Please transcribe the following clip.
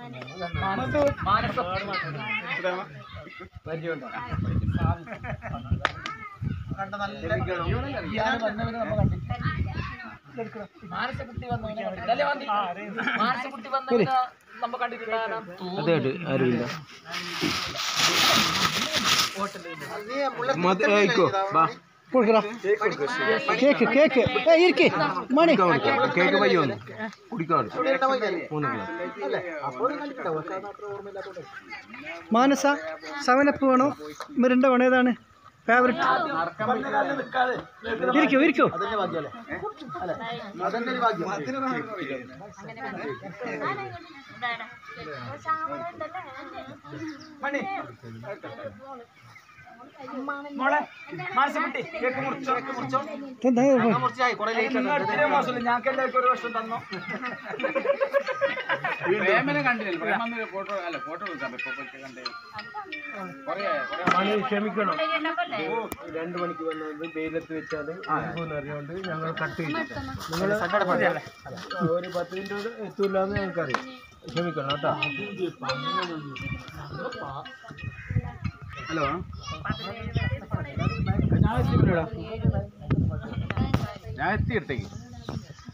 മാനസകുട്ടി വന്നവനെ കണ്ടിട്ടില്ല. അല്ലേ വന്നി? മാനസകുട്ടി വന്നവനെ നമ്മ കണ്ടിട്ടുണ്ടാകാനാ അതെ അതെ ആരുമില്ല മതി ആയിക്കോ വാ കേക്ക് കേക്ക് ഏ ഇരിക്ക് മണി കേക്ക് പയ്യോ കുടിക്കാണ് മൂന്ന് മാനസ സെവനപ്പ് വേണോ മിരണ്ട വേണോ ഏതാണ് ഫേവററ്റ് ഇരിക്കോ ഇരിക്കോ മോളെ മാനസകുട്ടി കേക്ക് മുറിച്ചോ മുറിച്ചോ എന്താ ഞങ്ങൾക്ക് എല്ലാവർക്കും ഒരു വർഷം തന്നോ ക്ഷമിക്കണം രണ്ടു മണിക്ക് വന്നത് വെയിലത്ത് വെച്ചാൽ അറിയാണ്ട് ഞങ്ങൾ കട്ട് ചെയ്തു നിങ്ങൾ ഒരു പത്ത് മിനിറ്റ് എത്തൂല എന്ന് ഞങ്ങൾക്കറിയാം ക്ഷമിക്കണം കേട്ടോ ഹലോ ഞാൻ എത്തിയില്ലടാ ഞാൻ എത്തി എടുത്തേക്ക്